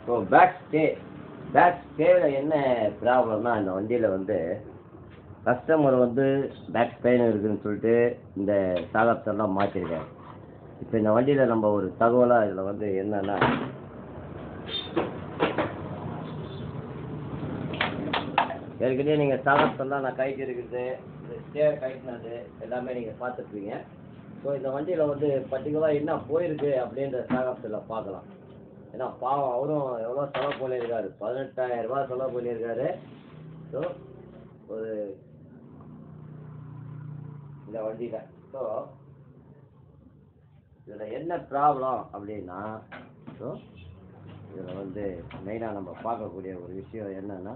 So back stay back ஸ்டேவில் என்ன ப்ராப்ளம்னா இந்த வண்டியில் வந்து கஸ்டமர் வந்து பேக் பெயின் இருக்குதுன்னு சொல்லிட்டு இந்த சாகப்தெல்லாம் மாற்றிருக்காரு இப்போ இந்த வண்டியில் நம்ம ஒரு தகவலாக இதில் வந்து என்னன்னா ஏற்கனவே நீங்கள் சாகப்தெல்லாம் நான் கைட்டு இருக்குது இந்த ஸ்டேர் கைட்டினது எல்லாமே நீங்கள் பார்த்துருப்பீங்க ஸோ இந்த வண்டியில் வந்து பர்டிகுலராக என்ன போயிருக்கு அப்படின்ற சாகப்தில் பார்க்கலாம் ஏன்னா பாவம் அவரும் எவ்வளோ செலவு பண்ணியிருக்காரு பதினெட்டாயிரம் ரூபாய் செலவு பண்ணியிருக்காரு ஸோ ஒரு இந்த வண்டியில் ஸோ இதில் என்ன ப்ராப்ளம் அப்படின்னா ஸோ இதில் வந்து மெயினாக நம்ம பார்க்கக்கூடிய ஒரு விஷயம் என்னன்னா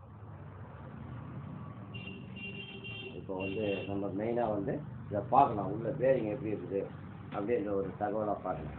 இப்போ வந்து நம்ம மெயினாக வந்து இதை பார்க்கலாம் உள்ள பேரிங் எப்படி இருக்குது அப்படின்ற ஒரு தகவலாக பார்க்கலாம்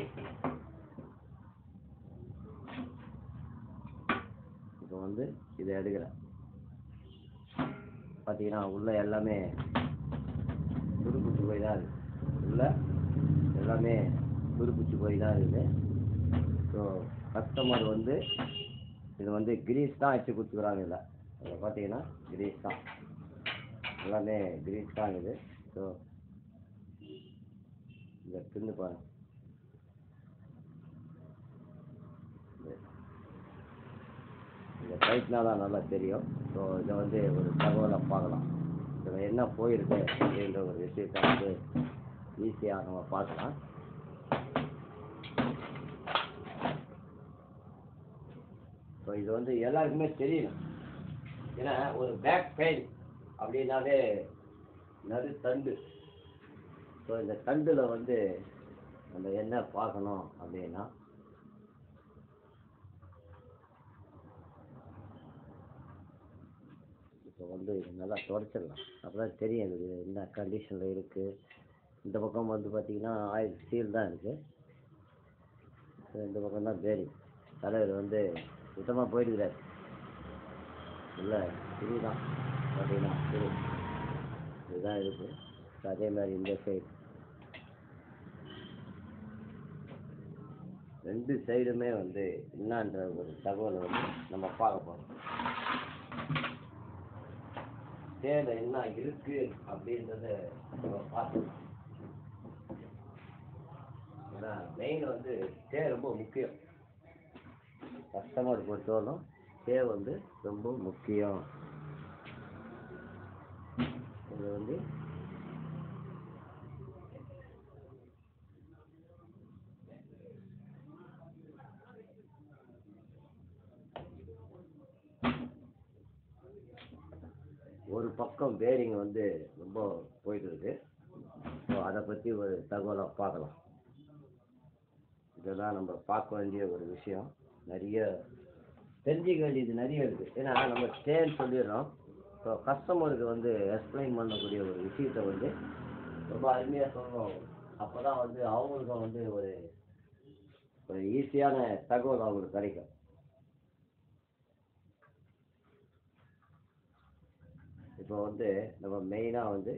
இப்போ வந்து இதை எடுக்கிறேன் பார்த்தீங்கன்னா உள்ள எல்லாமே துருப்பிடிச்சு போய் தான் இருக்குது உள்ள எல்லாமே துருப்பிடிச்சு போய் தான் இருக்குது ஸோ கஸ்டமர் வந்து இது வந்து கிரீஸ் தான் வச்சு கொடுத்துக்குறாங்க இதில் இதில் பார்த்தீங்கன்னா கிரீஸ் தான் எல்லாமே கிரீஸ் தான் இது ஸோ இந்த பின்னு பாருங்க இது- இந்த டைட்னா தான் நல்லா தெரியும் ஸோ இதை வந்து ஒரு தகவலை பார்க்கலாம் இதில் என்ன போயிருக்கு அப்படின்ற ஒரு விஷயத்தை வந்து ஈஸியாக நம்ம பார்க்கலாம் ஸோ இது வந்து எல்லாருக்குமே தெரியணும் ஏன்னா ஒரு பேக் பெயின் அப்படின்னாலே நடு தண்டு ஸோ இந்த தண்டில் வந்து நம்ம என்ன பார்க்கணும் அப்படின்னா இப்போ வந்து இது நல்லா தொடச்சிடலாம் அப்போ தான் தெரியும் இது என்ன கண்டிஷனில் இருக்குது இந்த பக்கம் வந்து பார்த்தீங்கன்னா ஆயில் ஸ்டீல் தான் இருக்குது ஸோ இந்த பக்கம் தான் பேரிங் தலைவர் வந்து சுத்தமாக போயிடுக்கிறார் இல்லை திரி தான் பார்த்தீங்கன்னா திரி இதுதான் இருக்குது ஸோ அதே மாதிரி இந்த சைடு ரெண்டு சைடுமே வந்து என்னன்ற ஒரு தகவலை வந்து நம்ம பார்க்க போகிறோம் தேவை என்ன இருக்கு அப்படின்றத நம்ம பார்த்துக்கலாம் ஏன்னா மெயின் வந்து ஸ்டே ரொம்ப முக்கியம் கஸ்டமர் பொறுத்தவரைக்கும் ஸ்டே வந்து ரொம்ப முக்கியம் இது வந்து ஒரு பக்கம் பேரிங் வந்து ரொம்ப போயிட்டு இருக்கு ஸோ அதை பற்றி ஒரு தகவலை பார்க்கலாம் இதெல்லாம் நம்ம பார்க்க வேண்டிய ஒரு விஷயம் நிறைய தெரிஞ்சிக்க வேண்டியது நிறைய இருக்குது ஏன்னா நம்ம ஸ்டேன்னு சொல்லிடுறோம் ஸோ கஸ்டமருக்கு வந்து எக்ஸ்பிளைன் பண்ணக்கூடிய ஒரு விஷயத்தை வந்து ரொம்ப அருமையாக சொல்லணும் அப்போ தான் வந்து அவங்களுக்கும் வந்து ஒரு ஒரு ஈஸியான தகவல் அவங்களுக்கு கிடைக்கும் இப்போ வந்து நம்ம மெயினாக வந்து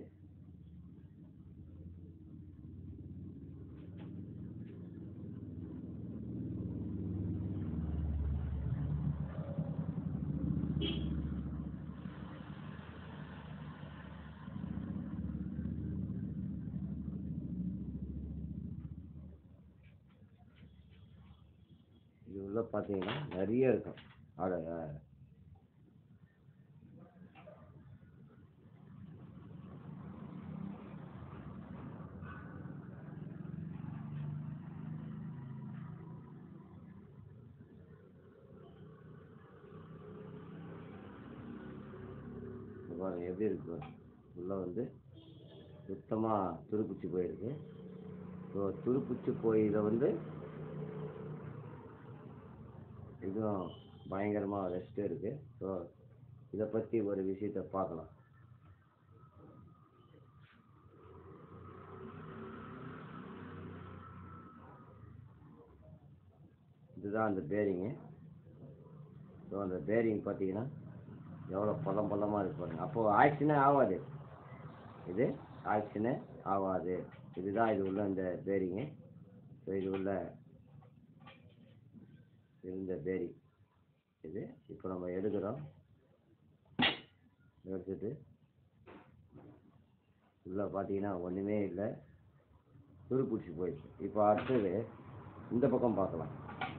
இது உள்ள பார்த்தீங்கன்னா நிறைய இருக்கும் அட இங்க பாருங்க எப்படி இருக்கு பாருங்க. உள்ள வந்து சுத்தமாக துருப்பிச்சு போயிருக்கு ஸோ துருப்பிச்சு போய் இதை வந்து இதுவும் பயங்கரமாக ரெஸ்ட் இருக்கு ஸோ இதை பற்றி ஒரு விஷயத்தை பார்க்கலாம் இதுதான் அந்த பேரிங்கு ஸோ அந்த பேரிங் பார்த்தீங்கன்னா எவ்வளோ பள்ளம் பள்ளமாக இருக்கு பாருங்க அப்போது ஆக்சிடனே ஆகாது இது ஆக்சிடனே ஆகாது இதுதான் இது உள்ள இந்த பேரிங்கு ஸோ இது உள்ள இருந்த பேரிங் இது இப்போ நம்ம எடுக்கிறோம் எடுத்துட்டு உள்ளே பார்த்தீங்கன்னா ஒன்றுமே இல்லை துருப்பிடிச்சி போயிடுச்சு இப்போ அடுத்தது இந்த பக்கம் பார்க்கலாம்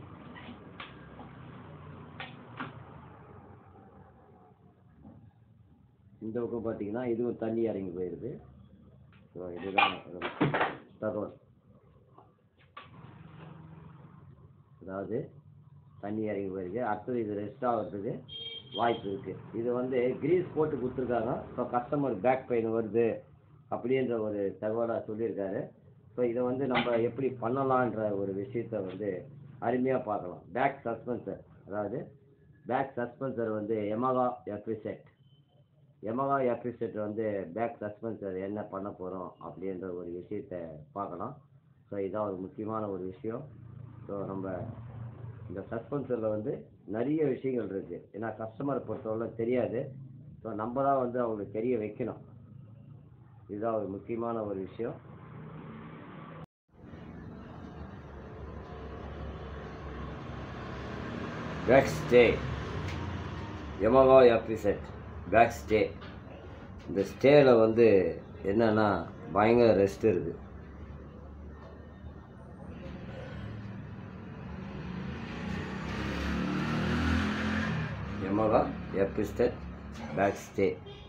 இந்த பக்கம் பார்த்தீங்கன்னா இதுவும் தண்ணி இறங்கி போயிடுது ஸோ இதுதான் இதோட தகவல் அதாவது தண்ணி இறங்கி போயிருக்கு அடுத்தது இது ரெஸ்ட் ஆகிறதுக்கு வாய்ப்பு இருக்குது இது வந்து கிரீஸ் போட்டு கொடுத்துருக்காங்க ஸோ கஸ்டமர் பேக் பெயின் வருது அப்படின்ற ஒரு தகவலாக சொல்லியிருக்காரு ஸோ இதை வந்து நம்ம எப்படி பண்ணலான்ற ஒரு விஷயத்த வந்து அருமையாக பார்க்கலாம் பேக் சஸ்பென்சர் அதாவது பேக் சஸ்பென்சர் வந்து எமகா எஃபிசெட் எமகா எஃபிசெட் வந்து பேக் சஸ்பென்சர் என்ன பண்ண போகிறோம் அப்படின்ற ஒரு விஷயத்த பார்க்கலாம் ஸோ இதான் ஒரு முக்கியமான ஒரு விஷயம் ஸோ நம்ம இந்த சஸ்பென்சரில் வந்து நிறைய விஷயங்கள் இருக்குது ஏன்னா கஸ்டமரை பொறுத்தவரை தெரியாது ஸோ நம்ம தான் வந்து அவங்களுக்கு தெரிய வைக்கணும் இதுதான் ஒரு முக்கியமான ஒரு விஷயம் பேக் ஸ்டே எமகா எபிசெட் பேக் ஸ்டே இந்த ஸ்டேயில் வந்து என்னன்னா பயங்கர ரெஸ்ட் இருக்குது எமகா எபிசெட் பேக் ஸ்டே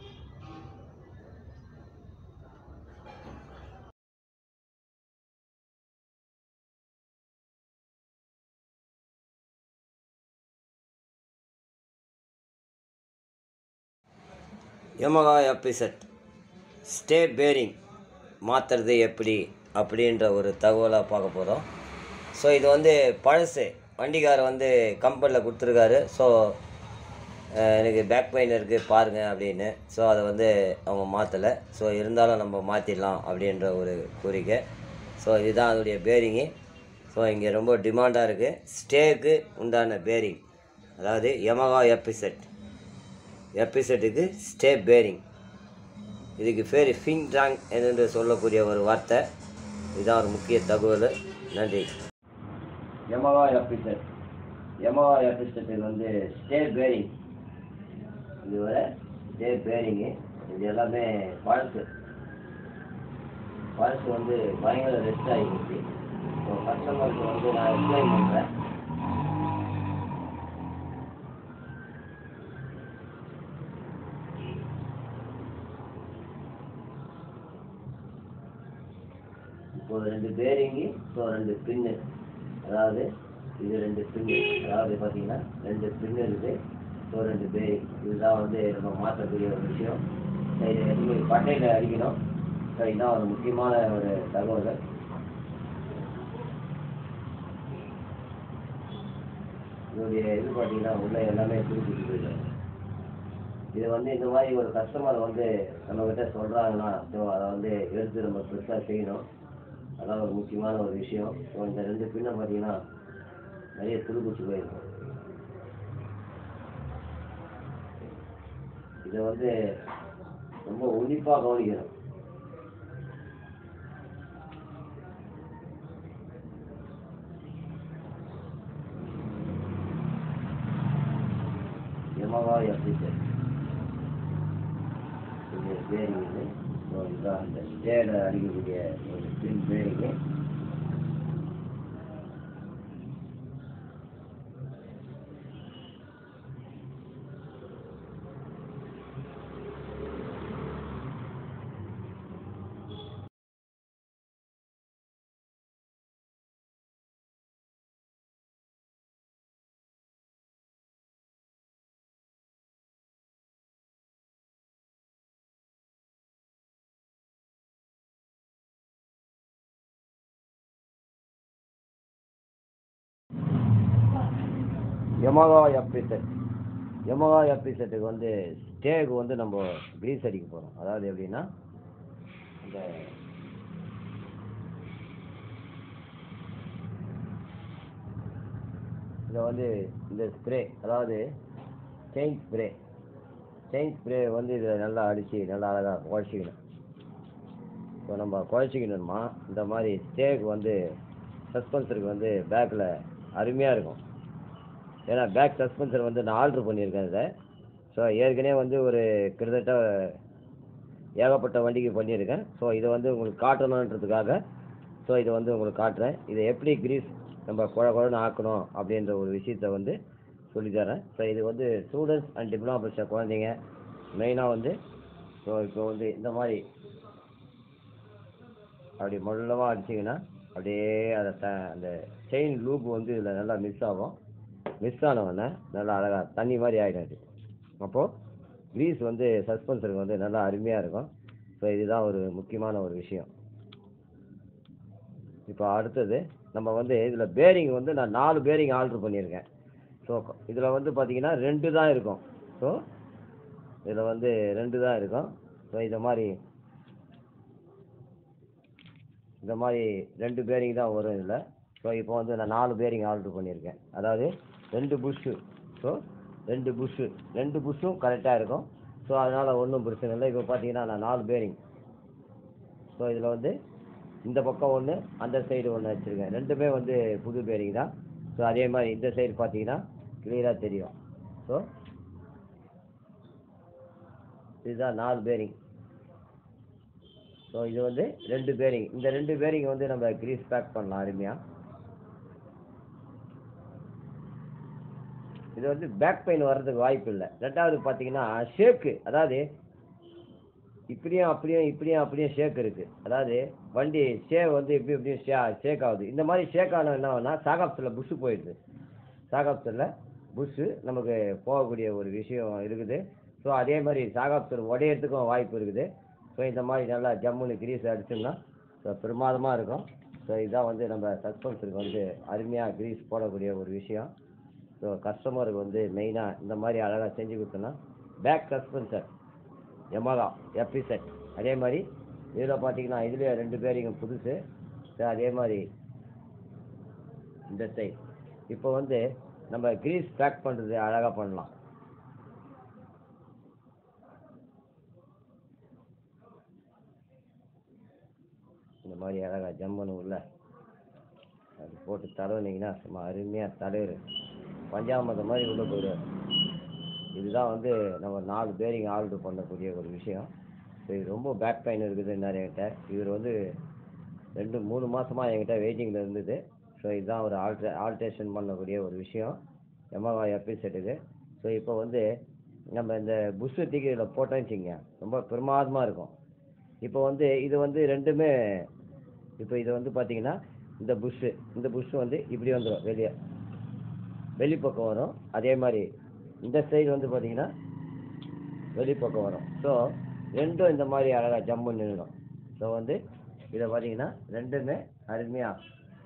எமகா எபிசெட் ஸ்டே பேரிங் மாற்றுறது எப்படி அப்படின்ற ஒரு தகவலாக பார்க்க போகிறோம் ஸோ இது வந்து பழசு வண்டிக்காரர் வந்து கம்பெனியில் கொடுத்துருக்காரு ஸோ எனக்கு பேக் பெயின் இருக்குது பாருங்கள் அப்படின்னு ஸோ அதை வந்து அவங்க மாற்றலை ஸோ இருந்தாலும் நம்ம மாற்றிடலாம் அப்படின்ற ஒரு கோரிக்கை ஸோ இதுதான் அதோடைய பேரிங்கு ஸோ இங்கே ரொம்ப டிமாண்டாக இருக்குது ஸ்டேக்கு உண்டான பேரிங் அதாவது எமகா எபிசெட் எபிசெட்டுக்கு ஸ்டே பேரிங் இதுக்கு பேர் ஃபிங் ட்ராங் என்று சொல்லக்கூடிய ஒரு வார்த்தை இதுதான் ஒரு முக்கிய தகவல் நன்றி எமகா எபிசெட் எமகா எபிசெட்டுக்கு வந்து ஸ்டே பேரிங் இது வர ஸ்டே பேரிங்கு இது எல்லாமே பழசு பழசு வந்து பயங்கர ரெஸ்ட் ஆகிடுச்சு ஸோ கஸ்டமருக்கு வந்து நான் எக்ஸ்பிளைன் பண்ணுறேன் இப்போ ரெண்டு பேரிங்கு ஸோ ரெண்டு பின்னு அதாவது இது ரெண்டு பின்னு அதாவது பார்த்தீங்கன்னா ரெண்டு பின்னு இருக்குது ஸோ ரெண்டு பேரிங் இதுதான் வந்து நம்ம மாற்றக்கூடிய ஒரு விஷயம் ஸோ இதை எதுவுமே பட்டையில் அடிக்கணும் ஸோ இதுதான் ஒரு முக்கியமான ஒரு தகவல் இதோடைய இது பார்த்தீங்கன்னா உள்ள எல்லாமே குறிப்பிட்டு போயிடும் இது வந்து இந்த மாதிரி ஒரு கஸ்டமர் வந்து நம்மக்கிட்ட சொல்கிறாங்கன்னா ஸோ அதை வந்து எடுத்து நம்ம பெருசாக செய்யணும் அதான் ஒரு முக்கியமான ஒரு விஷயம் ஸோ இந்த ரெண்டு பின்னை பார்த்தீங்கன்னா நிறைய துருப்பிடிச்சு போயிருக்கும் இதை வந்து ரொம்ப உன்னிப்பாக கவனிக்கணும் எமகா எபிசெட் இது பேரிங் இது ஸோ இதுதான் இந்த ஸ்டேட அடிக்கக்கூடிய ஒரு பின் பேரிங்கு யமகா எபிசெட் யமகா எபிசெட்டுக்கு வந்து ஸ்டேக்கு வந்து நம்ம கிரீஸ் அடிக்க போகிறோம் அதாவது எப்படின்னா இந்த இதை வந்து இந்த ஸ்ப்ரே அதாவது செயின் ஸ்ப்ரே செயின் ஸ்ப்ரே வந்து இதில் நல்லா அடித்து நல்லா அழகாக குழச்சிக்கணும் இப்போ நம்ம குழச்சிக்கணுமா இந்த மாதிரி ஸ்டேக்கு வந்து சஸ்பென்சருக்கு வந்து பேக்கில் அருமையாக இருக்கும் ஏன்னா பேக் சஸ்பென்சர் வந்து நான் ஆர்டர் பண்ணியிருக்கேன் இதை ஸோ ஏற்கனவே வந்து ஒரு கிட்டத்தட்ட ஏகப்பட்ட வண்டிக்கு பண்ணியிருக்கேன் ஸோ இதை வந்து உங்களுக்கு காட்டணுன்றதுக்காக ஸோ இதை வந்து உங்களுக்கு காட்டுறேன் இதை எப்படி கிரீஸ் நம்ம குழ குழன்னு ஆக்கணும் அப்படின்ற ஒரு விஷயத்த வந்து சொல்லித்தரேன் ஸோ இது வந்து ஸ்டூடெண்ட்ஸ் அண்ட் டிப்ளமா படித்த குழந்தைங்க மெயினாக வந்து ஸோ இப்போ வந்து இந்த மாதிரி அப்படி மொல்லமாக அடிச்சிங்கன்னா அப்படியே அதை த அந்த செயின் லூப் வந்து இதில் நல்லா மிஸ் ஆகும் மிஸ் ஆனவுடனே நல்லா அழகாக தண்ணி மாதிரி ஆகிடும் அது அப்போது க்ரீஸ் வந்து சஸ்பென்சருக்கு வந்து நல்லா அருமையாக இருக்கும் ஸோ இதுதான் ஒரு முக்கியமான ஒரு விஷயம் இப்போ அடுத்தது நம்ம வந்து இதில் பேரிங் வந்து நான் நாலு பேரிங் ஆர்டர் பண்ணியிருக்கேன் ஸோ இதில் வந்து பார்த்தீங்கன்னா ரெண்டு தான் இருக்கும் ஸோ இதில் வந்து ரெண்டு தான் இருக்கும் ஸோ இந்த மாதிரி இந்த மாதிரி ரெண்டு பேரிங் தான் வரும் இதில் ஸோ இப்போ வந்து நான் நாலு பேரிங் ஆர்டர் பண்ணியிருக்கேன் அதாவது ரெண்டு புஷ்ஷு ஸோ ரெண்டு புஷ்ஷு ரெண்டு புஷ்ஷும் கரெக்டாக இருக்கும் ஸோ அதனால் ஒன்றும் பிரச்சனை இல்லை இப்போ பார்த்தீங்கன்னா நான் நாலு பேரிங் ஸோ இதில் வந்து இந்த பக்கம் ஒன்று அந்த சைடு ஒன்று வச்சுருக்கேன் ரெண்டுமே வந்து புது பேரிங் தான் ஸோ அதே மாதிரி இந்த சைடு பார்த்தீங்கன்னா கிளியராக தெரியும் ஸோ இதுதான் நாலு பேரிங் ஸோ இது வந்து ரெண்டு பேரிங் இந்த ரெண்டு பேரிங் வந்து நம்ம கிரீஸ் பேக் பண்ணலாம் அருமையாக இது வந்து பேக் பெயின் வர்றதுக்கு வாய்ப்பு இல்லை ரெண்டாவது பார்த்தீங்கன்னா ஷேக்கு அதாவது இப்படியும் அப்படியும் இப்படியும் அப்படியும் ஷேக் இருக்குது அதாவது வண்டி ஷே வந்து இப்படி இப்படியும் ஷே ஷேக் ஆகுது இந்த மாதிரி ஷேக் ஆன என்ன ஆகுதுன்னா சாகாப்ஸில் புஷ்ஷு போயிடுது சாகாப்ஸில் புஷ்ஷு நமக்கு போகக்கூடிய ஒரு விஷயம் இருக்குது ஸோ அதே மாதிரி சாகாப்ஸர் உடையறதுக்கும் வாய்ப்பு இருக்குது ஸோ இந்த மாதிரி நல்லா ஜம்முன்னு கிரீஸ் அடிச்சோம்னா ஸோ பிரமாதமாக இருக்கும் ஸோ இதான் வந்து நம்ம சஸ்பென்ஸருக்கு வந்து அருமையாக கிரீஸ் போடக்கூடிய ஒரு விஷயம் ஸோ கஸ்டமருக்கு வந்து மெயினாக இந்த மாதிரி அழகாக செஞ்சு கொடுத்தோன்னா பேக் சஸ்பென்சர் எமகா எஃபி செட் அதே மாதிரி இதில் பார்த்தீங்கன்னா இதுலேயே ரெண்டு பேரிங்க புதுசு ஸோ அதே மாதிரி இந்த சைட் இப்போ வந்து நம்ம கிரீஸ் பேக் பண்ணுறது அழகாக பண்ணலாம் இந்த மாதிரி அழகாக ஜம்முன்னு உள்ள அது போட்டு தடவுனீங்கன்னா சும்மா அருமையாக தலைவர் பஞ்சாமதம் மாதிரி உள்ள போயிடுவார் இதுதான் வந்து நம்ம நாலு பேரிங் ஆர்டர் பண்ணக்கூடிய ஒரு விஷயம் ஸோ இது ரொம்ப பேக் பெயின் இருக்குது என்கிட்ட இவர் வந்து ரெண்டு மூணு மாதமாக என்கிட்ட வெயிட்டிங்கில் இருந்தது ஸோ இதுதான் ஒரு ஆல்ட்ரே ஆல்ட்ரேஷன் பண்ணக்கூடிய ஒரு விஷயம் எமகா எஃபி செட்டுக்கு ஸோ இப்போ வந்து நம்ம இந்த புஷ்ஷு தூக்கி இதில் போட்டோம்னு வச்சுக்கங்க ரொம்ப பிரமாதமாக இருக்கும் இப்போ வந்து இது வந்து ரெண்டுமே இப்போ இது வந்து பார்த்தீங்கன்னா இந்த புஷ்ஷு இந்த புஷ்ஷு வந்து இப்படி வந்துடும் வெளியே வெளிப்பக்கம் வரும் அதே மாதிரி இந்த சைடு வந்து பார்த்தீங்கன்னா வெளிப்பக்கம் வரும் ஸோ ரெண்டும் இந்த மாதிரி அழகாக ஜம்மு நின்றுடும் ஸோ வந்து இதை பார்த்தீங்கன்னா ரெண்டுமே அருமையாக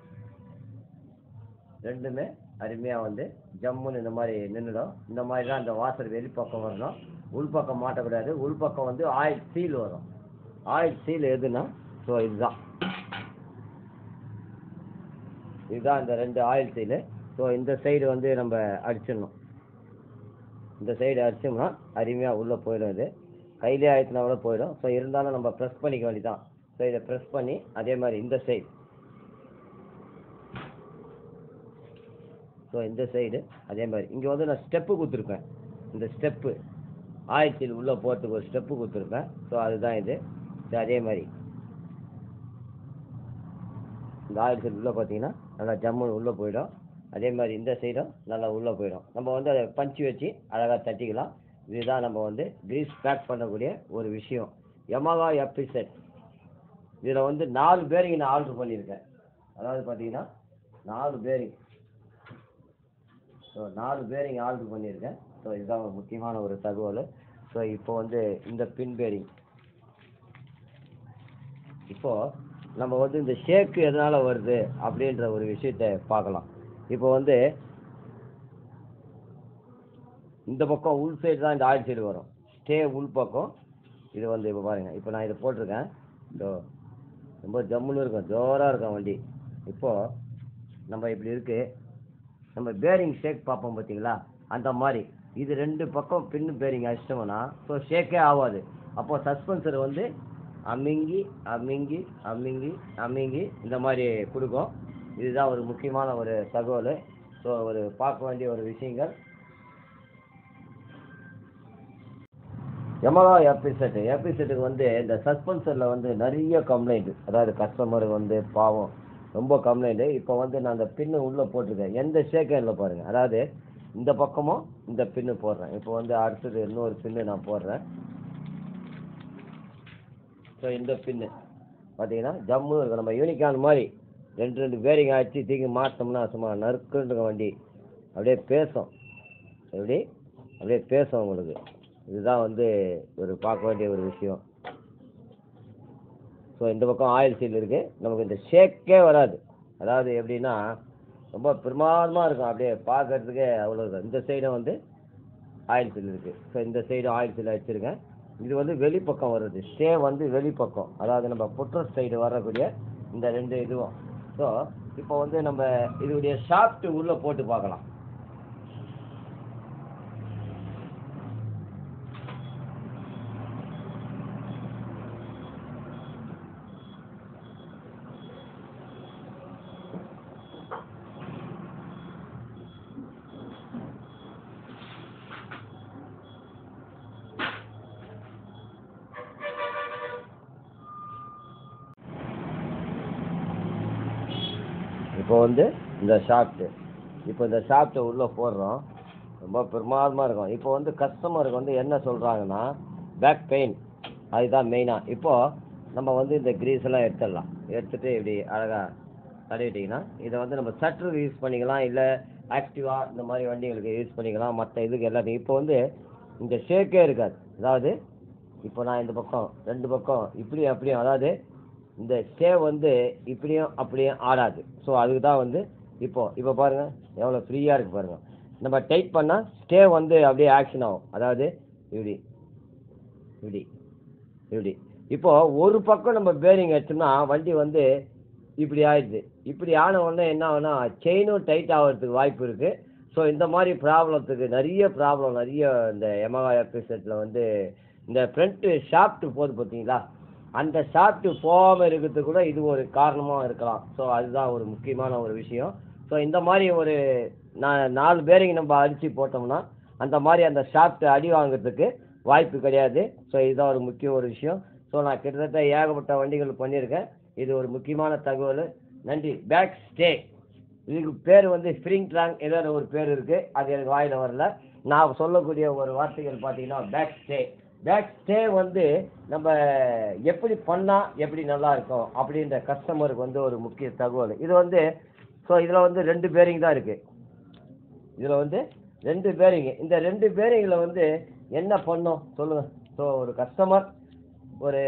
ரெண்டுமே அருமையாக வந்து ஜம்முன்னு இந்த மாதிரி நின்றுடும் இந்த மாதிரி தான் இந்த வாசல் வெளிப்பக்கம் வரணும் உள்பக்கம் மாட்டக்கூடாது உள்பக்கம் வந்து ஆயில் சீல் வரும் ஆயில் சீல் எதுனா ஸோ இதுதான் இதுதான் இந்த ரெண்டு ஆயில் சீலு ஸோ இந்த சைடு வந்து நம்ம அடிச்சிடணும் இந்த சைடு அடிச்சோம்னா அருமையாக உள்ளே போயிடும் இது கையிலே ஆயிடுச்சுனா கூட போயிடும் ஸோ இருந்தாலும் நம்ம ப்ரெஸ் பண்ணிக்க வேண்டியதான் ஸோ இதை ப்ரெஸ் பண்ணி அதே மாதிரி இந்த சைடு ஸோ இந்த சைடு அதே மாதிரி இங்கே வந்து நான் ஸ்டெப்பு கொடுத்துருப்பேன் இந்த ஸ்டெப்பு ஆயிரத்தி உள்ளே போகிறதுக்கு ஒரு ஸ்டெப்பு கொடுத்துருப்பேன் ஸோ அதுதான் இது ஸோ அதே மாதிரி இந்த ஆயிரத்தி உள்ளே பார்த்தீங்கன்னா நல்லா ஜம்முன்னு உள்ளே போயிடும் அதே மாதிரி இந்த சைடும் நல்லா உள்ளே போயிடும் நம்ம வந்து அதை பஞ்சு வச்சு அழகாக தட்டிக்கலாம் இதுதான் நம்ம வந்து கிரீஸ் பேக் பண்ணக்கூடிய ஒரு விஷயம் யமகா எஃபி செட் இதில் வந்து நாலு பேரிங் நான் ஆர்டர் பண்ணியிருக்கேன் அதாவது பார்த்தீங்கன்னா நாலு பேரிங் ஸோ நாலு பேரிங் ஆர்டர் பண்ணியிருக்கேன் ஸோ இதுதான் ஒரு முக்கியமான ஒரு தகவல் ஸோ இப்போ வந்து இந்த பின் பேரிங் இப்போ நம்ம வந்து இந்த ஷேக்கு எதனால் வருது அப்படின்ற ஒரு விஷயத்தை பார்க்கலாம் இப்போ வந்து இந்த பக்கம் உள் சைடு தான் இந்த ஆயில் சைடு வரும் ஸ்டே உள் பக்கம் இது வந்து இப்போ பாருங்க இப்போ நான் இதை போட்டிருக்கேன் இதோ ரொம்ப ஜம்முன்னு இருக்கும் ஜோராக இருக்கும் வண்டி இப்போது நம்ம இப்படி இருக்கு நம்ம பேரிங் ஷேக் பார்ப்போம் பார்த்தீங்களா அந்த மாதிரி இது ரெண்டு பக்கம் பின்னு பேரிங் அடிச்சிட்டோம்னா ஸோ ஷேக்கே ஆகாது அப்போ சஸ்பென்சர் வந்து அமிங்கி அமிங்கி அமிங்கி அமிங்கி இந்த மாதிரி கொடுக்கும் இதுதான் ஒரு முக்கியமான ஒரு தகவல் ஸோ ஒரு பார்க்க வேண்டிய ஒரு விஷயங்கள் எமகா எபிசெட் எபிசெட்டுக்கு வந்து இந்த சஸ்பென்சரில் வந்து நிறைய கம்ப்ளைண்ட் அதாவது கஸ்டமருக்கு வந்து பாவம் ரொம்ப கம்ப்ளைண்ட்டு இப்போ வந்து நான் அந்த பின்னு உள்ளே போட்டிருக்கேன் எந்த ஷேக்கனில் பாருங்கள் அதாவது இந்த பக்கமும் இந்த பின்னு போடுறேன் இப்போ வந்து அடுத்தது இன்னொரு பின்னு நான் போடுறேன் ஸோ இந்த பின்னு பார்த்தீங்கன்னா ஜம்மு இருக்கும் நம்ம யூனிகான் மாதிரி ரெண்டு ரெண்டு பேரிங் ஆச்சு தூக்கி மாட்டோம்னா சும்மா நறுக்குன்ற வண்டி அப்படியே பேசும் எப்படி அப்படியே பேசும் உங்களுக்கு இதுதான் வந்து ஒரு பார்க்க வேண்டிய ஒரு விஷயம் ஸோ இந்த பக்கம் ஆயில் சீல் இருக்குது நமக்கு இந்த ஷேக்கே வராது அதாவது எப்படின்னா ரொம்ப பிரமாதமாக இருக்கும் அப்படியே பார்க்கறதுக்கே அவ்வளோ இருக்கும். இந்த சைடும் வந்து ஆயில் சீல் இருக்குது ஸோ இந்த சைடும் ஆயில் சீல் வச்சுருக்கேன் இது வந்து வெளிப்பக்கம் வருது ஸ்டே வந்து வெளிப்பக்கம் அதாவது நம்ம புற்றர் சைடு வரக்கூடிய இந்த ரெண்டு இதுவும் ஸோ இப்போ வந்து நம்ம இதோடைய ஷாஃப்ட் உள்ளே போட்டு பார்க்கலாம் இப்போ வந்து இந்த ஷாஃப்ட்டு இப்போ இந்த ஷாஃப்ட்டை உள்ளே போடுறோம் ரொம்ப பிரமாதமாக இருக்கும் இப்போ வந்து கஸ்டமருக்கு வந்து என்ன சொல்கிறாங்கன்னா பேக் பெயின் அதுதான் மெயினாக இப்போது நம்ம வந்து இந்த கிரீஸ் எல்லாம் எடுத்துடலாம் எடுத்துட்டு இப்படி அழகாக தடவிட்டிங்கன்னா இதை வந்து நம்ம சட்டருக்கு யூஸ் பண்ணிக்கலாம் இல்லை ஆக்டிவா இந்த மாதிரி வண்டிகளுக்கு யூஸ் பண்ணிக்கலாம் மற்ற இதுக்கு எல்லாத்தையும் இப்போ வந்து இந்த ஷேக்கே இருக்காது அதாவது இப்போ நான் இந்த பக்கம் ரெண்டு பக்கம் இப்படியும் அப்படியும் அதாவது இந்த ஸ்டே வந்து இப்படியும் அப்படியும் ஆடாது ஸோ அதுக்கு தான் வந்து இப்போ இப்போ பாருங்கள் எவ்வளோ ஃப்ரீயாக இருக்குது பாருங்கள் நம்ம டைட் பண்ணால் ஸ்டே வந்து அப்படியே ஆக்ஷன் ஆகும் அதாவது இப்படி இப்படி இப்படி இப்போ ஒரு பக்கம் நம்ம பேரிங் வச்சோம்னா வண்டி வந்து இப்படி ஆயிடுது இப்படி ஆன உடனே என்ன ஆகும்னா செயினும் டைட் ஆகிறதுக்கு வாய்ப்பு இருக்குது ஸோ இந்த மாதிரி ப்ராப்ளத்துக்கு நிறைய ப்ராப்ளம் நிறைய இந்த எமகா எபிசெட்டில் வந்து இந்த ஃப்ரண்ட்டு ஷாஃப்ட்டு போகுது பார்த்தீங்களா அந்த ஷாஃப்ட்டு போகாமல் இருக்கிறதுக்கு கூட இது ஒரு காரணமாக இருக்கலாம் ஸோ அதுதான் ஒரு முக்கியமான ஒரு விஷயம் ஸோ இந்த மாதிரி ஒரு நா- நாலு பேரிங் நம்ம அடித்து போட்டோம்னா அந்த மாதிரி அந்த ஷாஃப்ட்டு அடி வாங்குறதுக்கு வாய்ப்பு கிடையாது ஸோ இதுதான் ஒரு முக்கிய ஒரு விஷயம் ஸோ நான் கிட்டத்தட்ட ஏகப்பட்ட வண்டிகள் பண்ணியிருக்கேன் இது ஒரு முக்கியமான தகவல் நன்றி பேக் ஸ்டே இதுக்கு பேர் வந்து ஸ்ப்ரிங் ட்ராங்க் ஏதோ ஒரு பேர் இருக்குது அது எனக்கு வாயில் வரல நான் சொல்லக்கூடிய ஒரு வார்த்தைகள் பார்த்தீங்கன்னா பேக் ஸ்டே பேக் ஸ்டே வந்து நம்ம எப்படி பண்ணால் எப்படி நல்லா இருக்கும் அப்படின்ற கஸ்டமருக்கு வந்து ஒரு முக்கிய தகவல் இது வந்து ஸோ இதில் வந்து ரெண்டு பேரிங் தான் இருக்குது இதில் வந்து ரெண்டு பேரிங் இந்த ரெண்டு பேரிங்கில் வந்து என்ன பண்ணோம் சொல்லுங்கள் ஸோ ஒரு கஸ்டமர் ஒரு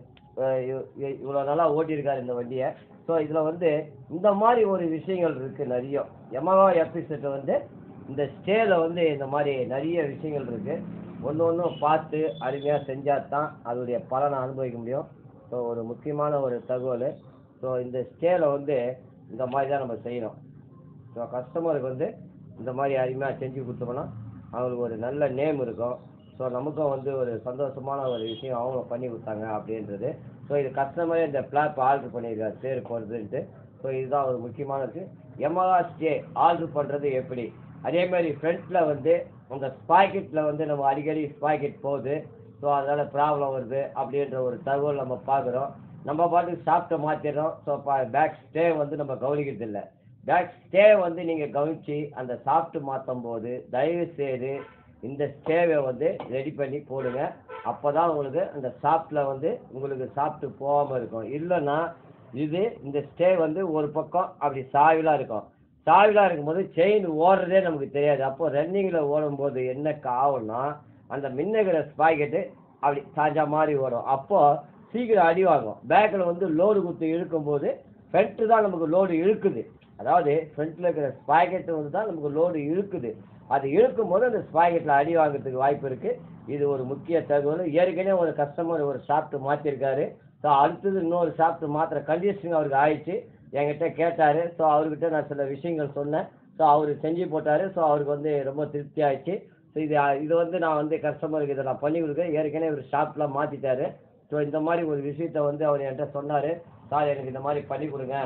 இவ்வளோ நல்லா ஓட்டியிருக்காரு இந்த வண்டியை ஸோ இதில் வந்து இந்த மாதிரி ஒரு விஷயங்கள் இருக்குது நிறைய எமகா எபிசெட்டை வந்து இந்த ஸ்டேல வந்து இந்த மாதிரி நிறைய விஷயங்கள் இருக்குது ஒன்று ஒன்றும் பார்த்து அருமையாக செஞ்சால் தான் அதோடைய பலனை அனுபவிக்க முடியும் ஸோ ஒரு முக்கியமான ஒரு தகவல் ஸோ இந்த ஸ்டேல வந்து இந்த மாதிரி தான் நம்ம செய்யணும் ஸோ கஸ்டமருக்கு வந்து இந்த மாதிரி அருமையாக செஞ்சு கொடுத்தோம்னா அவங்களுக்கு ஒரு நல்ல நேம் இருக்கும் ஸோ நமக்கும் வந்து ஒரு சந்தோஷமான ஒரு விஷயம் அவங்களும் பண்ணி கொடுத்தாங்க அப்படின்றது ஸோ இது கஸ்டமரே இந்த பிளாப் ஆர்டர் பண்ணியிருக்காரு பேர் போகிறதுன்ட்டு ஸோ இதுதான் ஒரு முக்கியமானது எமகா ஸ்டே ஆர்டர் பண்ணுறது எப்படி அதே மாதிரி ஃப்ரண்ட்டில் வந்து அந்த ஸ்பாக்கெட்டில் வந்து நம்ம அடிக்கடி ஸ்பாக்கெட் போகுது ஸோ அதனால் ப்ராப்ளம் வருது அப்படின்ற ஒரு தகவல் நம்ம பார்க்குறோம் நம்ம பாட்டுக்கு சாப்பிட்ட மாற்றிடுறோம் ஸோ பேக் ஸ்டே வந்து நம்ம கவனிக்கிறது இல்லை பேக் ஸ்டே வந்து நீங்கள் கவனித்து அந்த சாப்பிட்டு மாற்றும் போது தயவு செய்து இந்த ஸ்டேவை வந்து ரெடி பண்ணி போடுங்க அப்போ தான் உங்களுக்கு அந்த சாப்பிட்டில் வந்து உங்களுக்கு சாப்பிட்டு போகாமல் இருக்கும் இல்லைன்னா இது இந்த ஸ்டே வந்து ஒரு பக்கம் அப்படி சாவிலாக இருக்கும் சாவிலாக இருக்கும்போது செயின் ஓடுறதே நமக்கு தெரியாது அப்போ ரன்னிங்கில் ஓடும்போது என்ன ஆகும்னா அந்த மின்னுகிற ஸ்பாக்கெட்டு அப்படி சாஞ்சா மாதிரி ஓடும் அப்போது சீக்கிரம் அடி வாங்கும் பேக்கில் வந்து லோடு குத்து இழுக்கும்போது ஃப்ரண்ட்டு தான் நமக்கு லோடு இழுக்குது அதாவது ஃப்ரண்ட்டில் இருக்கிற ஸ்பாக்கெட்டு வந்து தான் நமக்கு லோடு இழுக்குது அது இழுக்கும்போது அந்த ஸ்பாக்கெட்டில் அடி வாங்குறதுக்கு வாய்ப்பு இருக்குது இது ஒரு முக்கிய தகவல் ஏற்கனவே ஒரு கஸ்டமர் ஒரு ஷாப்ட்டு மாற்றிருக்காரு ஸோ அடுத்தது இன்னொரு ஷாப்ட்டு மாத்திர கண்டிஷன் அவருக்கு ஆயிடுச்சு என்கிட்ட கேட்டார் ஸோ அவர்கிட்ட நான் சில விஷயங்கள் சொன்னேன் ஸோ அவர் செஞ்சு போட்டார் ஸோ அவருக்கு வந்து ரொம்ப திருப்தி ஆயிடுச்சு ஸோ இது இது வந்து நான் வந்து கஸ்டமருக்கு இதை நான் பண்ணி கொடுக்குறேன் ஏற்கனவே ஒரு ஷாப்லாம் மாற்றிட்டாரு ஸோ இந்த மாதிரி ஒரு விஷயத்த வந்து அவர் என்கிட்ட சொன்னார் சார் எனக்கு இந்த மாதிரி பண்ணி கொடுங்க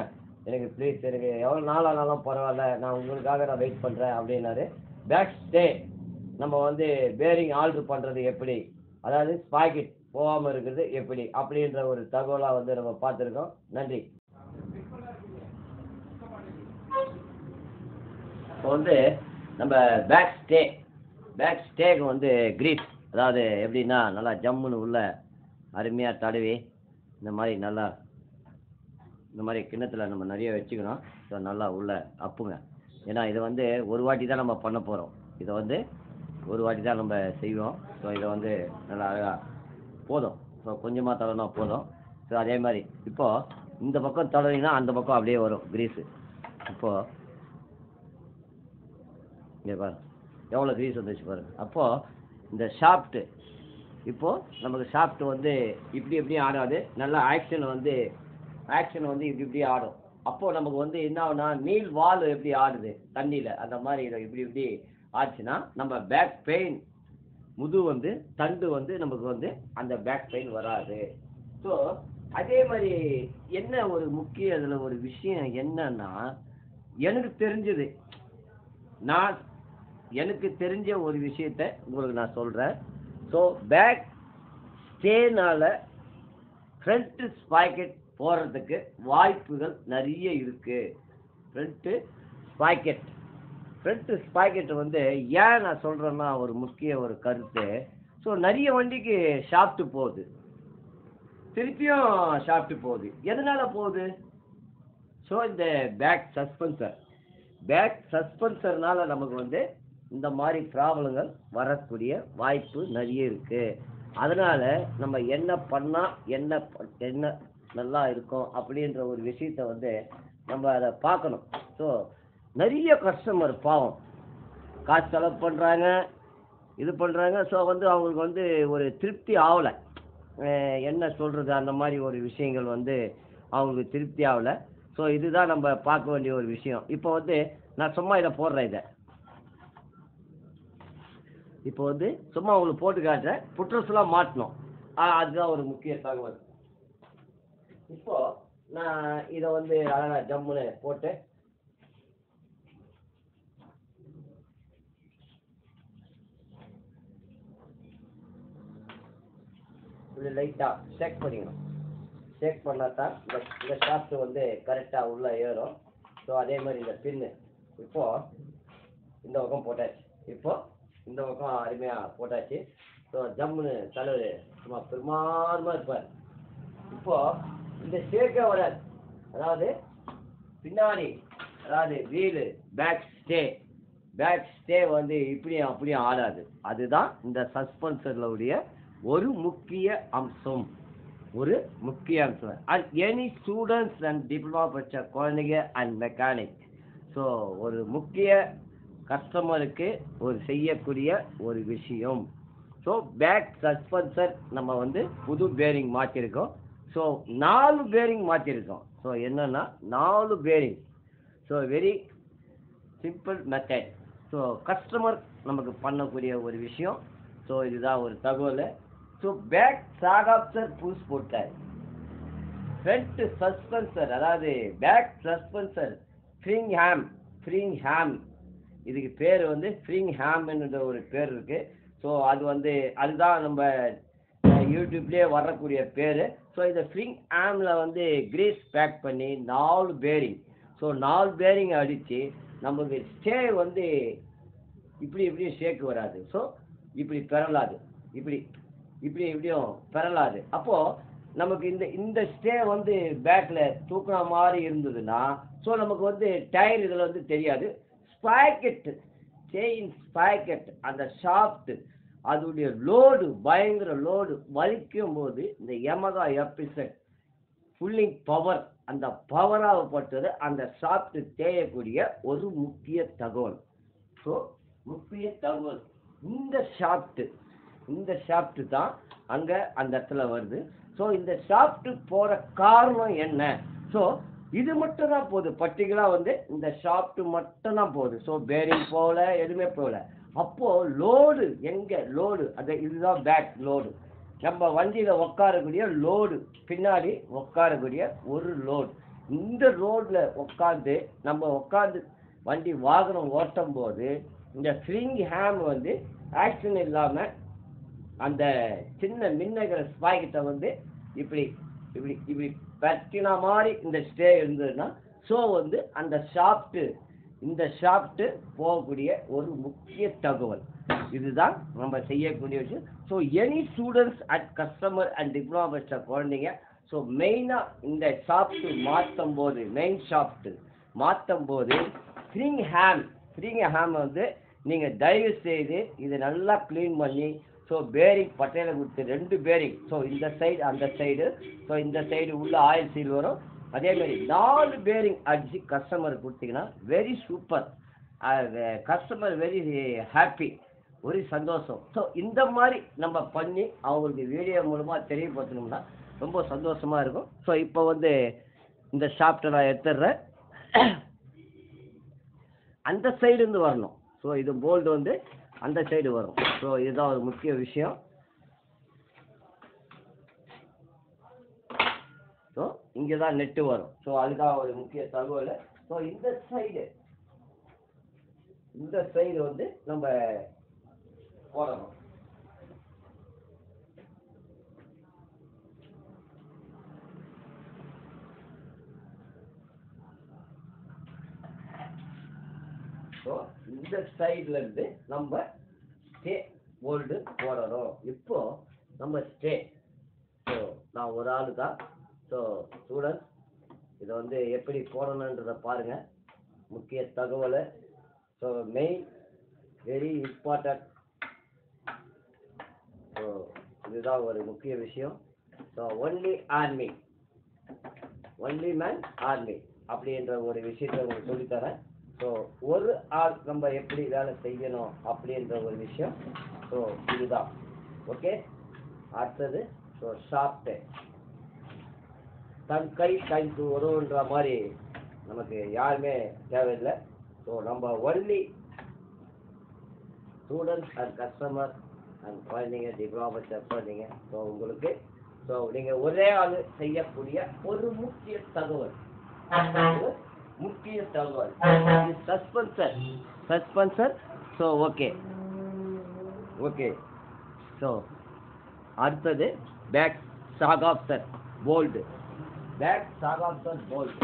எனக்கு ப்ளீஸ் எனக்கு எவ்வளோ நாள் ஆனாலும் பரவாயில்ல நான் உங்களுக்காக நான் வெயிட் பண்ணுறேன் அப்படின்னாரு பேக் ஸ்டே நம்ம வந்து பேரிங் ஆல்ட்ரு பண்ணுறது எப்படி அதாவது ஸ்பாக்கெட் போகாமல் இருக்கிறது எப்படி அப்படின்ற ஒரு தகவலாக வந்து நம்ம பார்த்துருக்கோம் நன்றி இப்போ வந்து நம்ம பேக் ஸ்டே பேக் ஸ்டேக்கு வந்து கிரீஸ் அதாவது எப்படின்னா நல்லா ஜம்முன்னு உள்ள அருமையாக தடவி இந்த மாதிரி நல்லா இந்த மாதிரி கிண்ணத்தில் நம்ம நிறைய வச்சுக்கணும் ஸோ நல்லா உள்ள அப்புங்க ஏன்னா இதை வந்து ஒரு வாட்டி தான் நம்ம பண்ண போகிறோம் இதை வந்து ஒரு வாட்டி தான் நம்ம செய்வோம் ஸோ இதை வந்து நல்லா அழகாக போதும் ஸோ கொஞ்சமாக தடவினா போதும் ஸோ அதே மாதிரி இப்போது இந்த பக்கம் தடவினா அந்த பக்கம் அப்படியே வரும் கிரீஸு இப்போது இங்கே பாருங்க எவ்வளோ கிரீஸ் வந்துச்சு பாருங்க அப்போது இந்த ஷாஃப்ட்டு இப்போது நமக்கு ஷாஃப்ட் வந்து இப்படி இப்படி ஆடாது நல்லா ஆக்ஷன் வந்து ஆக்ஷன் வந்து இப்படி இப்படி ஆடும் அப்போது நமக்கு வந்து என்ன ஆகுனா நீல் வால் எப்படி ஆடுது தண்ணியில் அந்த மாதிரி இதை இப்படி இப்படி ஆச்சுன்னா நம்ம பேக் பெயின் முது வந்து தண்டு வந்து நமக்கு வந்து அந்த பேக் பெயின் வராது ஸோ அதே மாதிரி என்ன ஒரு முக்கிய அதில் ஒரு விஷயம் என்னன்னா எனக்கு தெரிஞ்சது நான் எனக்கு தெரிஞ்ச ஒரு விஷயத்த உங்களுக்கு நான் சொல்கிறேன் ஸோ பேக் ஸ்டேனால் ஃப்ரண்ட்டு ஸ்பாக்கெட் போகிறதுக்கு வாய்ப்புகள் நிறைய இருக்குது ஃப்ரண்ட்டு ஸ்பாக்கெட் ஃப்ரண்ட்டு ஸ்பாக்கெட் வந்து ஏன் நான் சொல்கிறேன்னா ஒரு முக்கிய ஒரு கருத்து ஸோ நிறைய வண்டிக்கு ஷாஃப்ட்டு போகுது திருப்பியும் ஷாஃப்ட்டு போகுது எதனால் போகுது ஸோ இந்த பேக் சஸ்பென்சர் பேக் சஸ்பென்சர்னால நமக்கு வந்து இந்த மாதிரி ப்ராப்ளங்கள் வரக்கூடிய வாய்ப்பு நிறைய இருக்குது அதனால் நம்ம என்ன பண்ணால் என்ன ப- என்ன நல்லா இருக்கும் அப்படின்ற ஒரு விஷயத்த வந்து நம்ம அதை பார்க்கணும் ஸோ நிறைய கஸ்டமர் பாவம் காசு செலவு பண்ணுறாங்க இது பண்ணுறாங்க ஸோ வந்து அவங்களுக்கு வந்து ஒரு திருப்தி ஆகலை என்ன சொல்கிறது அந்த மாதிரி ஒரு விஷயங்கள் வந்து அவங்களுக்கு திருப்தி ஆகலை ஸோ இதுதான் நம்ம பார்க்க வேண்டிய ஒரு விஷயம் இப்போ வந்து நான் சும்மா இதை போடுறேன் இதை இப்போ வந்து சும்மா உங்களுக்கு போட்டு காட்டுறேன் புட்ரஸ்லாம் மாட்டணும் ஆ, அதுதான் ஒரு முக்கிய தகவல் இப்போ நான் இதை வந்து அழகா ஜம்முன்னு போட்டு இது லைட்டாக ஷேக் பண்ணிக்கணும் ஷேக் பண்ணால் தான் இந்த இந்த ஷாஃப்ட் வந்து கரெக்டாக உள்ளே ஏறும் ஸோ அதே மாதிரி இந்த பின்னு இப்போது இந்த பக்கம் போட்டாச்சு இப்போ இந்த பக்கம் அருமையாக போட்டாச்சு ஸோ ஜம்முன்னு தலைவர் சும்மா பெருமாறுமா இருப்பார் இப்போ இந்த ஷேக்கே வராது அதாவது பின்னாடி அதாவது wheel back stay back stay வந்து இப்படியும் அப்படியும் ஆடாது அதுதான் இந்த சஸ்பென்சரில் உடைய ஒரு முக்கிய அம்சம் ஒரு முக்கிய அம்சம் and any students and diploma படித்த குழந்தைங்க அண்ட் மெக்கானிக் ஸோ ஒரு முக்கிய கஸ்டமருக்கு ஒரு செய்யக்கூடிய ஒரு விஷயம் ஸோ பேக் சஸ்பென்சர் நம்ம வந்து புது பேரிங் மாற்றிருக்கோம் ஸோ நாலு பேரிங் மாற்றிருக்கோம் ஸோ என்னன்னா நாலு bearing so very simple method so customer நமக்கு பண்ணக்கூடிய ஒரு விஷயம் ஸோ இதுதான் ஒரு தகவல் ஸோ பேக் சாகாப்சர் புதுசு போட்டார் ஃப்ரண்ட் சஸ்பென்சர் அதாவது பேக் சஸ்பென்சர் ஃப்ரிங் ஹேம் ஃப்ரிங் ஹேம் இதுக்கு பேர் வந்து ஃப்ரிங் ஹேம்ன்ற ஒரு பேர் இருக்கு ஸோ அது வந்து அதுதான் நம்ம அஹ், யூடியூப்லேயே வரக்கூடிய பேர் ஸோ இந்த ஃப்ரிங் ஹேமில் வந்து கிரீஸ் பேக் பண்ணி நாலு பேரிங் ஸோ நாலு பேரிங் அடித்து நமக்கு ஸ்டே வந்து இப்படி இப்படியும் ஷேக் வராது ஸோ இப்படி பெறலாது இப்படி இப்படி இப்படியும் பெறலாது அப்போது நமக்கு இந்த இந்த ஸ்டே வந்து பேக்கில் தூக்குன மாதிரி இருந்ததுன்னா ஸோ நமக்கு வந்து டயர் இதில் வந்து தெரியாது ஸ்பாக்கெட்டு செயின் ஸ்பாக்கெட் அந்த ஷாஃப்ட்டு அதோடைய லோடு பயங்கர லோடு வலிக்கும் போது இந்த யமகா எபிசெட் ஃபுல்லிங் பவர் அந்த பவராகப்பட்டது அந்த ஷாஃப்ட் தேயக்கூடிய ஒரு முக்கிய தகவல் ஸோ முக்கிய தகவல் இந்த ஷாஃப்ட்டு இந்த ஷாஃப்ட் தான் அங்கே அந்த இடத்துல வருது ஸோ இந்த ஷாஃப்ட் போகிற காரணம் என்ன ஸோ இது மட்டும் தான் போகுது பர்டிகுலராக வந்து இந்த ஷாஃப்ட் மட்டும் தான் போகுது ஸோ பேரிங் போகல எதுவுமே போகல அப்போது லோடு எங்கே லோடு அது இதுதான் பேக் லோடு நம்ம வண்டியில் உட்காரக்கூடிய லோடு பின்னாடி உட்காரக்கூடிய ஒரு லோடு இந்த ரோட்ல உட்காந்து நம்ம உட்காந்து வண்டி வாகனம் ஓட்டும் போது இந்த ஸ்விங் ஹேம் வந்து ஆக்ஷன் இல்லாம அந்த சின்ன மின்னகிற ஸ்பாய்கிட்ட வந்து இப்படி இப்படி இப்படி பற்றின மாதிரி இந்த ஸ்டே இருந்ததுன்னா ஸோ வந்து அந்த ஷாப்ட்டு இந்த ஷாப்ட்டு போகக்கூடிய ஒரு முக்கிய தகவல் இதுதான் நம்ம செய்யக்கூடிய விஷயம் so any students at customer and diploma படிச்ச குழந்தைங்க ஸோ மெயினாக இந்த ஷாப்ட்டு மாற்றும் போது மெயின் ஷாப்ட்டு மாற்றும் போது ஸ்ப்ரிங் ஹேம் ஸ்ப்ரிங் ஹேம் வந்து நீங்கள் தயவு செய்து இதை நல்லா க்ளீன் பண்ணி ஸோ பேரிங் பட்டையில கொடுத்து ரெண்டு பேரிங் ஸோ இந்த சைடு அந்த சைடு ஸோ இந்த சைடு உள்ள ஆயில் சீல் வரும் அதே மாதிரி நாலு பேரிங் அடிச்சு கஸ்டமருக்கு கொடுத்தீங்கன்னா very super customer very happy ஒரு சந்தோஷம் ஸோ இந்த மாதிரி நம்ம பண்ணி அவங்களுக்கு வீடியோ மூலமாக தெரியப்படுத்தணும்னா ரொம்ப சந்தோஷமா இருக்கும் ஸோ இப்போ வந்து இந்த ஷாப்ட்டை நான் எடுத்துடுறேன் அந்த side இருந்து வரணும் ஸோ இது போல்டு வந்து அந்த சைடு வரும் ஸோ இதுதான் ஒரு முக்கிய விஷயம் ஸோ இங்கே தான் நெட்டு வரும் ஸோ அதுதான் ஒரு முக்கிய தகவல் ஸோ இந்த சைடு இந்த சைடு வந்து நம்ம போடணும் ஸோ இந்த சைடுல இருந்து நம்ம ஸ்டே போல்டு போடணும் இப்போ நம்ம ஸ்டே ஸோ நான் ஒரு ஆளு தான் ஸோ ஸ்டூடெண்ட்ஸ் இதை வந்து எப்படி போடணுன்றதை பாருங்க முக்கிய தகவல் so main very important so இதுதான் ஒரு முக்கிய விஷயம் so only army only man army அப்படின்ற ஒரு விஷயத்தை உங்களுக்கு சொல்லித்தரேன் ஸோ ஒரு ஆள் நம்ம எப்படி வேலை செய்யணும் அப்படின்ற ஒரு விஷயம் ஸோ இதுதான் ஓகே அடுத்தது ஸோ ஷாப்ட்டு தன் கை கைக்கு உதவுன்ற மாதிரி நமக்கு யாருமே தேவையில்லை ஸோ நம்ம only students and customer and குழந்தைங்க டிப்ளமா குழந்தைங்க ஸோ உங்களுக்கு ஸோ நீங்கள் ஒரே ஆள் செய்யக்கூடிய ஒரு முக்கிய தகவல் ஒரு முக்கிய தகவல் suspension suspension so okay okay so அடுத்தது back shock absorber bolt back shock absorber bolt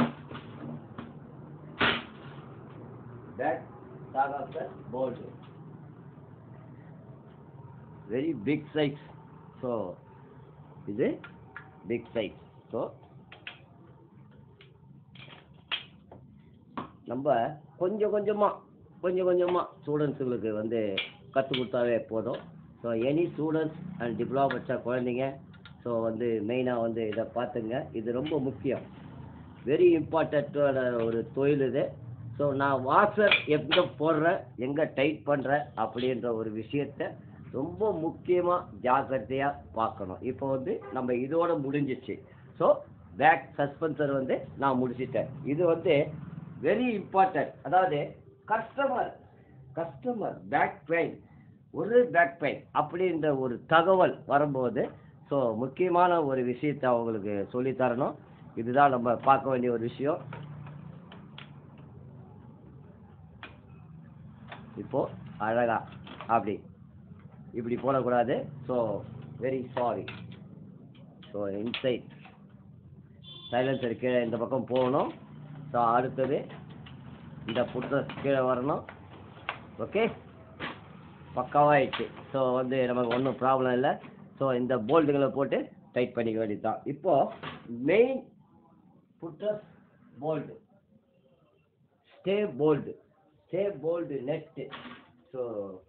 back shock absorber bolt very big size so இது பிக் சைஸ் ஸோ நம்ம கொஞ்சம் கொஞ்சமாக கொஞ்சம் கொஞ்சமாக ஸ்டூடெண்ட்ஸுங்களுக்கு வந்து கற்றுக் கொடுத்தாவே போதும் so any students and diploma படித்த குழந்தைங்க ஸோ வந்து மெயினாக வந்து இதை பார்த்துங்க இது ரொம்ப முக்கியம் வெரி இம்பார்ட்டண்ட்டான ஒரு தொழில் இது ஸோ நான் வாஷர் எங்கே போடுறேன் எங்கே டைட் பண்ணுறேன் அப்படின்ற ஒரு விஷயத்த ரொம்ப முக்கியமாக ஜாக்கிரதையாக பார்க்கணும் இப்போ வந்து நம்ம இதோட முடிஞ்சிச்சு ஸோ பேக் சஸ்பென்சர் வந்து நான் முடிச்சிட்டேன் இது வந்து வெரி இம்பார்ட்டன்ட் அதாவது கஸ்டமர் கஸ்டமர் பேக் பெயின் ஒரு பேக் பெயின் அப்படின்ற ஒரு தகவல் வரும்போது ஸோ முக்கியமான ஒரு விஷயத்தை அவங்களுக்கு சொல்லித் தரணும் இதுதான் நம்ம பார்க்க வேண்டிய ஒரு விஷயம் இப்போ அழகா அப்படி இப்படி போடக்கூடாது so very sorry so inside silencer கீழே இந்த பக்கம் போகணும் ஸோ அடுத்தது இந்த புட்ரஸ் கீழே வரணும் ஓகே பக்காவாயிடுச்சு ஸோ வந்து நமக்கு ஒன்றும் ப்ராப்ளம் இல்லை ஸோ இந்த போல்ட்டுகளை போட்டு டைட் பண்ணிக்க வேண்டியது தான் இப்போ main footrest bolt stay bolt stay bolt nut so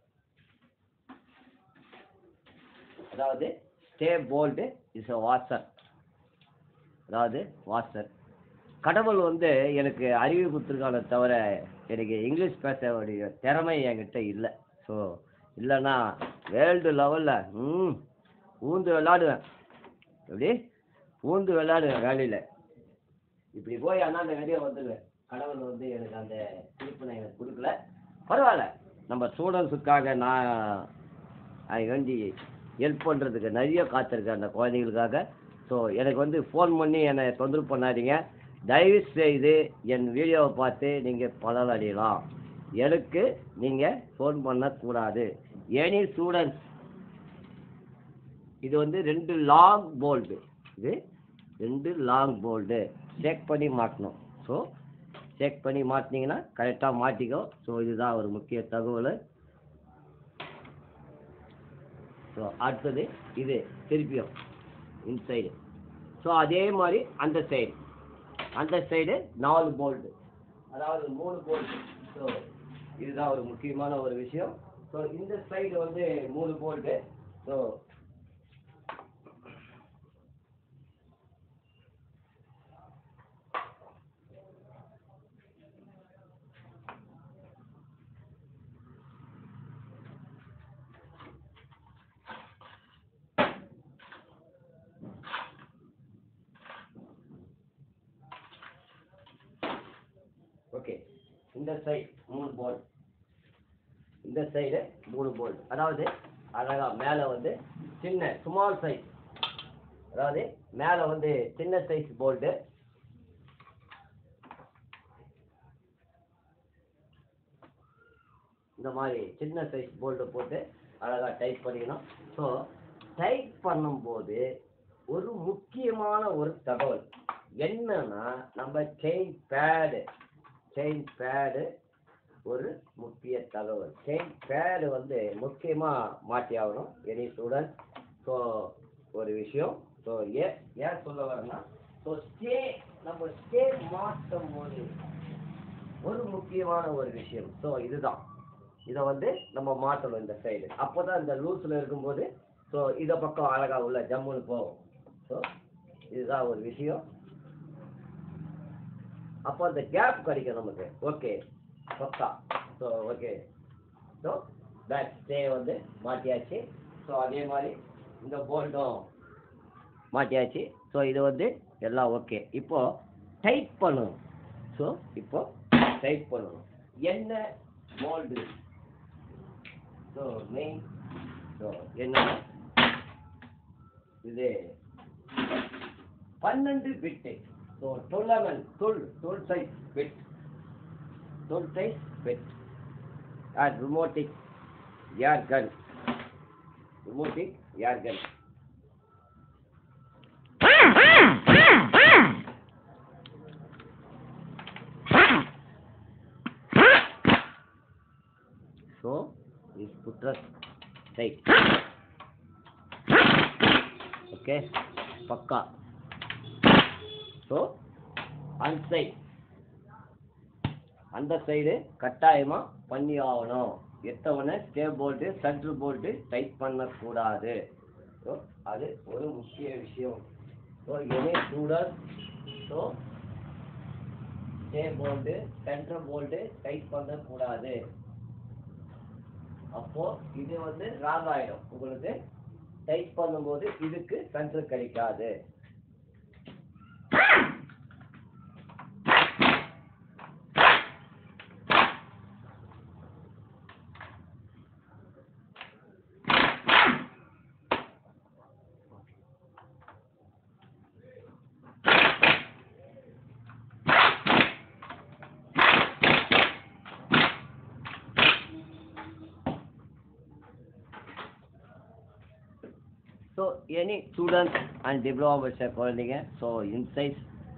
அதாவது stay bolt is a washer அதாவது வாஷர் கடவுள் வந்து எனக்கு அறிவு கொடுத்துருக்கானே தவிர எனக்கு இங்கிலீஷ் பேச வேண்டிய திறமை என்கிட்ட இல்லை ஸோ இல்லைன்னா வேர்ல்டு லெவலில் ம் ஊந்து விளாடுவேன் எப்படி ஊந்து விளாடுவேன் வேலையில் இப்படி போய் ஆனால் அந்த வெளியே வந்துடுவேன் கடவுள் வந்து எனக்கு அந்த திருப்பினை எனக்கு கொடுக்கல பரவாயில்ல நம்ம ஸ்டூடெண்ட்ஸுக்காக நான் அது வேண்டி ஹெல்ப் பண்ணுறதுக்கு நிறைய காத்திருக்கேன் அந்த குழந்தைங்களுக்காக ஸோ எனக்கு வந்து ஃபோன் பண்ணி என்னை தொந்தரவு பண்ணாதீங்க தயவு செய்து என் வீடியோவை பார்த்து நீங்கள் பலனடையலாம் எனக்கு நீங்கள் ஃபோன் பண்ணக்கூடாது எனி ஸ்டூடெண்ட்ஸ் இது வந்து ரெண்டு லாங் போல்டு இது ரெண்டு லாங் போல்டு செக் பண்ணி மாட்டணும் ஸோ செக் பண்ணி மாட்டினீங்கன்னா கரெக்டாக மாட்டிக்கோ ஸோ இதுதான் ஒரு முக்கிய தகவல் ஸோ அடுத்தது இது திருப்பியும் இன்சைடு ஸோ அதே மாதிரி அந்த சைடு அந்த சைடு நாலு போல்டு அதாவது மூணு போல்டு ஸோ இதுதான் ஒரு முக்கியமான ஒரு விஷயம் ஸோ இந்த சைடு வந்து மூணு போல்டு ஸோ ஓகே இந்த சைடு மூணு போல்ட் இந்த சைடு மூணு போல்ட் அதாவது அழகா மேலே வந்து சின்ன ஸ்மால் சைஸ் அதாவது மேலே வந்து சின்ன சைஸ் போல்ட்டு இந்த மாதிரி சின்ன சைஸ் போல்ட்டு போட்டு அழகாக டைப் பண்ணிக்கணும் ஸோ டைப் பண்ணும்போது ஒரு முக்கியமான ஒரு தகவல் என்னன்னா நம்ம செயின் பேடு செயின் பேடு ஒரு முக்கிய தகவல் செயின் பேடு வந்து முக்கியமாக மாட்டி ஆகணும் எனி ஸ்டூடெண்ட் ஸோ ஒரு விஷயம் ஸோ ஏன் ஏன் சொல்ல வரேன்னா ஸோ ஸ்டே நம்ம ஸ்டே மாற்றும் போது ஒரு முக்கியமான ஒரு விஷயம் ஸோ இதுதான் இதை வந்து நம்ம மாற்றணும் இந்த சைடு அப்போ தான் இந்த லூஸில் இருக்கும்போது ஸோ இதை பக்கம் அழகாக உள்ள ஜம்முன்னு போகும் ஸோ இதுதான் ஒரு விஷயம் அப்போ அந்த கேப் கிடைக்கும் நமக்கு ஓகே பக்கா so okay so back stay வந்து மாட்டியாச்சு ஸோ அதே மாதிரி இந்த போல்ட்டும் மாட்டியாச்சு ஸோ இது வந்து எல்லாம் ஓகே இப்போ டைப் பண்ணணும் ஸோ இப்போ டைப் பண்ணணும் என்ன மோல்டு ஸோ மெயின் ஸோ என்ன இது பன்னெண்டு bit so twelve ML twelve twelve size bit twelve size bit and ரிமோட்டிக் ஏர் கன் ரிமோட்டிக் air gun So, this putra side. Okay, பக்கா ஸோ அந்த சைடு அந்த சைடு கட்டாயமாக பண்ணி ஆகணும் எத்தவனை stay bolt centre bolt tight பண்ணக்கூடாது ஸோ அது ஒரு முக்கிய விஷயம் so any student so stay bolt centre bolt tight பண்ணக்கூடாது அப்போ இது வந்து ராங் ஆயிடும் உங்களுக்கு டைப் பண்ணும்போது இதுக்கு சென்டர் கிடைக்காது so any student and diploma படித்த குழந்தைங்க ஸோ இன்சைஸ்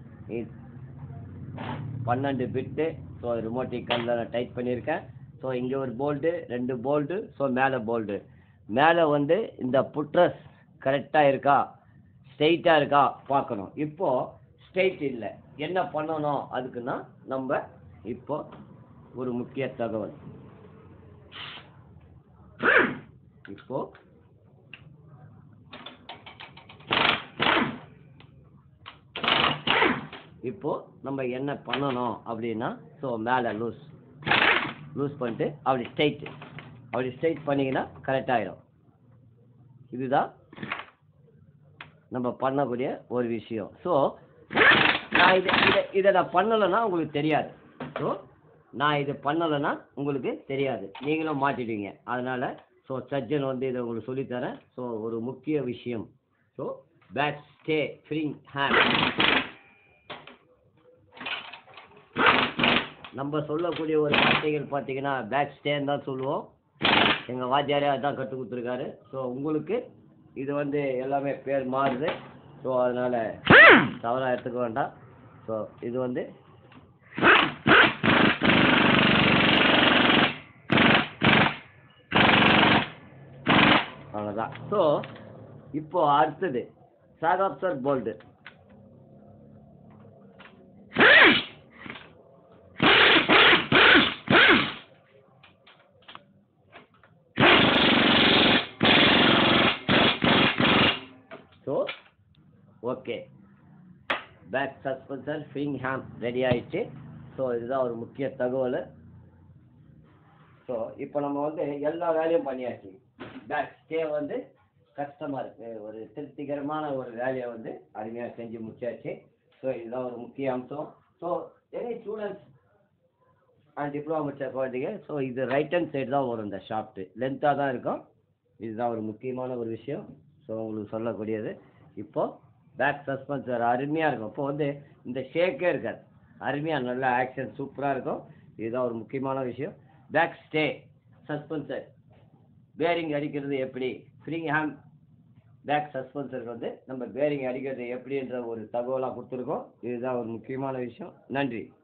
பன்னெண்டு பிட்டு ஸோ ரிமோட்டிக் கல்லில் நான் டைப் பண்ணியிருக்கேன் ஸோ இங்கே ஒரு போல்டு ரெண்டு போல்டு ஸோ மேலே போல்டு மேலே வந்து இந்த புட்ரஸ் கரெக்டாக இருக்கா ஸ்ட்ரெயிட்டாக இருக்கா பார்க்கணும் இப்போது ஸ்ட்ரெயிட் இல்லை என்ன பண்ணணும் அதுக்குன்னா நம்ம இப்போ ஒரு முக்கிய தகவல் இப்போ இப்போ நம்ம என்ன பண்ணணும் அப்படின்னா ஸோ மேலே லூஸ் லூஸ் பண்ணிட்டு அப்படி ஸ்ட்ரைட்டு அப்படி ஸ்ட்ரைட் பண்ணிங்கன்னா கரெக்டாகிடும் இதுதான் நம்ம பண்ணக்கூடிய ஒரு விஷயம் ஸோ நான் இதை இதை இதை நான் பண்ணலைன்னா உங்களுக்கு தெரியாது ஸோ நான் இது பண்ணலைன்னா உங்களுக்கு தெரியாது நீங்களும் மாட்டிடுவீங்க அதனால் ஸோ சர்ஜன் வந்து இதை உங்களுக்கு சொல்லித்தரேன் ஸோ ஒரு முக்கிய விஷயம் so back stay free hand நம்ம சொல்லக்கூடிய ஒரு வார்த்தைகள் பார்த்தீங்கன்னா பேக் ஸ்டேன்னு தான் சொல்லுவோம் எங்கள் வாத்தியாரே அதான் கற்றுக் கொடுத்துருக்காரு ஸோ உங்களுக்கு இது வந்து எல்லாமே பேர் மாறுது ஸோ அதனால் தவறாக எடுத்துக்க வேண்டாம் ஸோ இது வந்து அவ்வளோதான் ஸோ இப்போ அடுத்தது shock absorber bolt so okay back suspension ஃபிங் ஹேம் ரெடி ஆயிடுச்சு ஸோ இதுதான் ஒரு முக்கிய தகவல் ஸோ இப்போ நம்ம வந்து எல்லா வேலையும் பண்ணியாச்சு பேக் ஸ்டே வந்து கஷ்டமாக இருக்குது ஒரு திருப்திகரமான ஒரு வேலையை வந்து அருமையாக செஞ்சு முடிச்சாச்சு ஸோ இதுதான் ஒரு முக்கிய அம்சம் so any students and diploma முடிச்ச குழந்தைங்க ஸோ இது ரைட் ஹேண்ட் சைடு தான் வரும் இந்த ஷாஃப்ட்டு லென்த்தாக தான் இருக்கும் இதுதான் ஒரு முக்கியமான ஒரு விஷயம் ஸோ உங்களுக்கு சொல்லக்கூடியது இப்போ பேக் சஸ்பென்சர் அருமையாக இருக்கும் இப்போ வந்து இந்த ஷேக்கே இருக்காது அருமையாக நல்ல ஆக்ஷன் சூப்பராக இருக்கும் இதுதான் ஒரு முக்கியமான விஷயம் பேக் ஸ்டே சஸ்பென்சர் பேரிங் அடிக்கிறது எப்படி ஃப்ரீங் ஹேம் பேக் சஸ்பென்சருக்கு வந்து நம்ம பேரிங் அடிக்கிறது எப்படின்ற ஒரு தகவலாக கொடுத்துருக்கோம் இதுதான் ஒரு முக்கியமான விஷயம் நன்றி